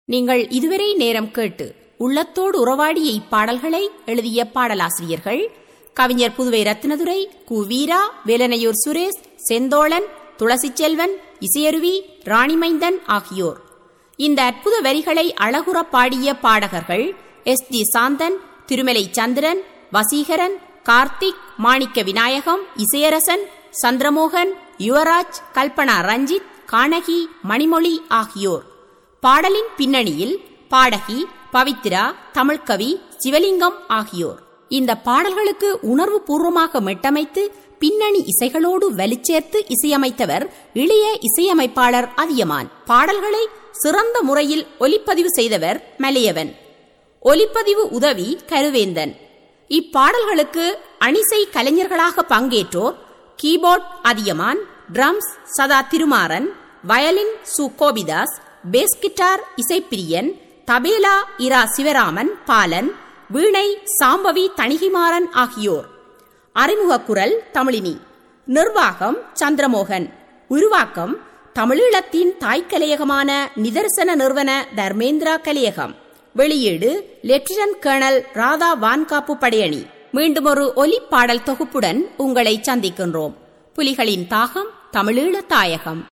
நீங்கள் இதுவரை நேரம் கேட்டு உள்ளத்தோடு உறவாடிய இப்பாடல்களை எழுதிய பாடலாசிரியர்கள் கவிஞர் புதுவை ரத்னதுரை கு வீரா வேலனையூர் சுரேஷ் செந்தோழன் துளசி செல்வன் இசையருவி ராணிமைந்தன் ஆகியோர் இந்த அற்புத வரிகளை அழகுற பாடிய பாடகர்கள் எஸ் டி சாந்தன் திருமலை சந்திரன் வசீகரன் கார்த்திக் மாணிக்க விநாயகம் இசையரசன் சந்திரமோகன் யுவராஜ் கல்பனா ரஞ்சித் கானகி மணிமொழி ஆகியோர் பாடலின் பின்னணியில் பாடகி பவித்ரா தமிழ்கவி சிவலிங்கம் ஆகியோர் இந்த பாடல்களுக்கு உணர்வு பூர்வமாக மெட்டமைத்து பின்னணி இசைகளோடு வலிச்சேர்த்து இசையமைத்தவர் இளைய இசையமைப்பாளர் அதியமான் பாடல்களை சிறந்த முறையில் ஒலிப்பதிவு செய்தவர் மலையவன் ஒலிப்பதிவு உதவி கருவேந்தன் இப்பாடல்களுக்கு அணிசை கலைஞர்களாக பங்கேற்றோர் keyboard Athiyaman drums Sadha Thirumaran violin சு கோபிதாஸ் பேஸ் கிட்டார் இசைப்பிரியன் தபேலா இரா சிவராமன் பாலன் வீணை சாம்பவி தணிகிமாறன் ஆகியோர் அறிமுக குரல் தமிழினி நிர்வாகம் சந்திரமோகன் உருவாக்கம் தமிழீழத்தின் தாய்க்கலையகமான நிதர்சன நிறுவன தர்மேந்திரா கலையகம் வெளியீடு லெப்டினன்ட் கர்னல் ராதா வான்காப்பு படையணி மீண்டும் ஒரு ஒலி பாடல் தொகுப்புடன் உங்களை சந்திக்கின்றோம் புலிகளின் தாகம் தமிழீழ தாயகம்